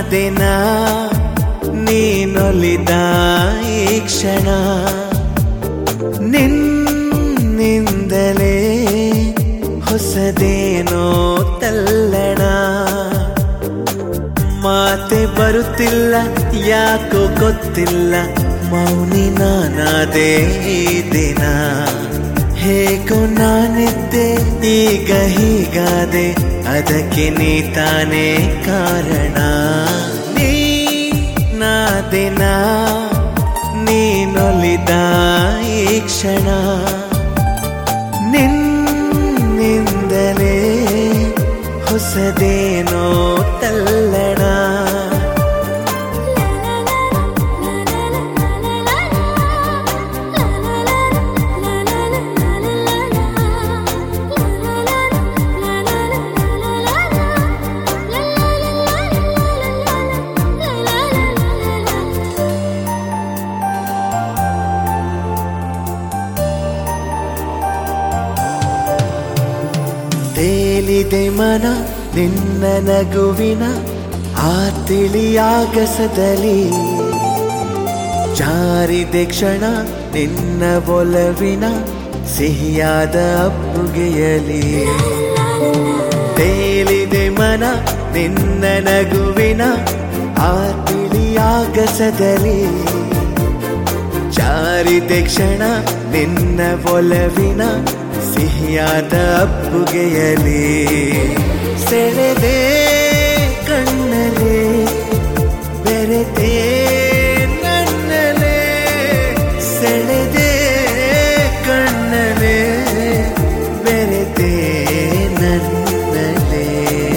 ದಿನ ನೀನೊಲಿದ ಈ ಕ್ಷಣ ನಿನ್ನಿಂದಲೇ ಹೊಸದೇನೋ ತಲ್ಲಣ ಮಾತೆ ಬರುತ್ತಿಲ್ಲ ಯಾಕೋ ಗೊತ್ತಿಲ್ಲ ಮೌನಿ ನಾನಾದೇ ಈ ದಿನ ಹೇಗೋ ನಾನಿದ್ದೆ ಈಗ ಹೀಗಾದೆ ಅದಕ್ಕೆ ನೀ ತಾನೇ ಕಾರಣ ನೀ ನಾದಿನ ನೀನೊಲಿದ ಈ ಕ್ಷಣ ನಿನ್ನಿಂದಲೇ ಹೊಸದೇನೋ ತಲ್ಲಣ ತೇಲಿದೆ ಮನ ನಿನ್ನ ನಗುವಿನ ಆ ತಿಳಿಯಾಗಸದಲ್ಲಿ ಜಾರಿದೆ ಕ್ಷಣ ನಿನ್ನ ಒಲವಿನ ಸಿಹಿಯಾದ ಅಪ್ಪುಗೆಯಲಿ ತೇಲಿದೆ ಮನ ನಿನ್ನ ನಗುವಿನ ಆ ತಿಳಿಯಾಗಸದಲ್ಲಿ ಜಾರಿದೆ ಕ್ಷಣ ನಿನ್ನ ಒಲವಿನ ಸಿಹಿಯಾದ ಅಪ್ಪುಗೆಯಲಿ ಸೆಳೆದೆ ಕಣ್ಣಲೆ ಬೆರೆತೆ ನನ್ನಲೆ ಸೆಳೆದೆ ಕಣ್ಣಲೆ ಬೆರೆತೆ ನನ್ನಲೆ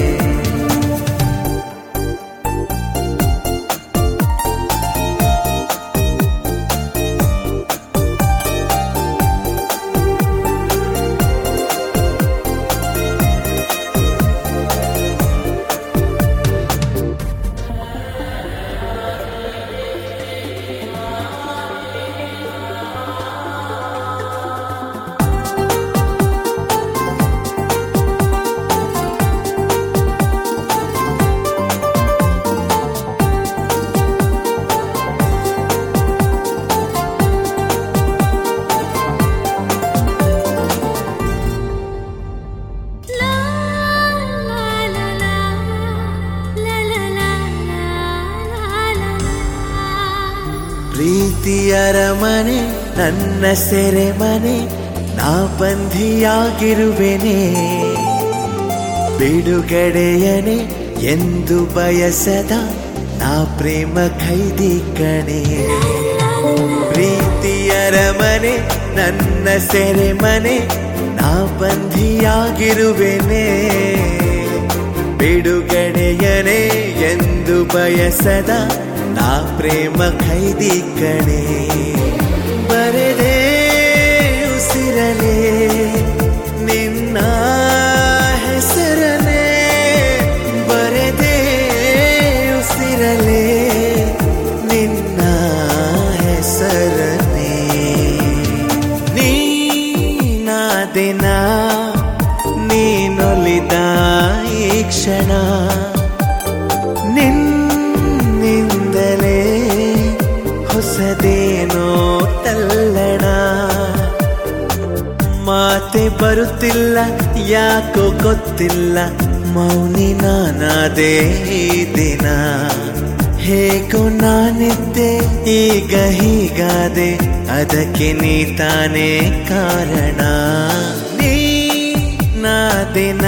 ಪ್ರೀತಿಯರ ಮನೆ ನನ್ನ ಸೆರೆ ಮನೆ ನಾ ಬಂಧಿಯಾಗಿರುವೆನೆ ಬಿಡುಗಡೆಯನೆ ಎಂದು ಬಯಸದ ನಾ ಪ್ರೇಮ ಖೈದಿ ಕಣೆ ಪ್ರೀತಿಯರ ಮನೆ ನನ್ನ ಸೆರೆ ಮನೆ ನಾ ಬಂಧಿಯಾಗಿರುವೆನೆ ಬಿಡುಗಡೆಯನೆ ಎಂದು ಬಯಸದ ನಾ ಪ್ರೇಮ ಖೈದಿ ಕಣೆ ಬರೆದೇ ಉಸಿರಲೆ ನಿನ್ನ ಹೆಸರನೆ ಬರೆದೇ ಉಸಿರಲೆ ನಿನ್ನ ಹೆಸರನೆ ನೀನಾದಿನ ನೀನೊಲಿದ ಈ ಕ್ಷಣ ನಿನ್ನಿಂದಲೇ ಹೊಸದೇನೋ ತಲ್ಲಣ ಮಾತೆ ಬರುತ್ತಿಲ್ಲ ಯಾಕೋ ಗೊತ್ತಿಲ್ಲ ಮೌನಿ ನಾನಾದೇ ಈ ದಿನ ಹೇಗೋ ನಾನಿದ್ದೆ ಈಗ ಹೀಗಾದೆ ಅದಕ್ಕೆ ನೀ ತಾನೇ ಕಾರಣ ನೀ ನಾದಿನ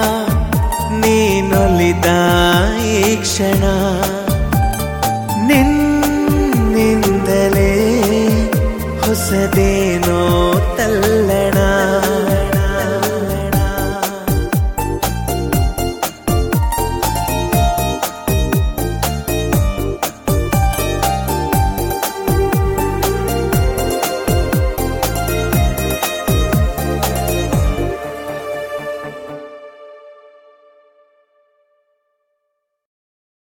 ನೀನೊಲಿದ ಈ ಕ್ಷಣ ನಿನ್ನಿಂದಲೇ ಹೊಸದೇ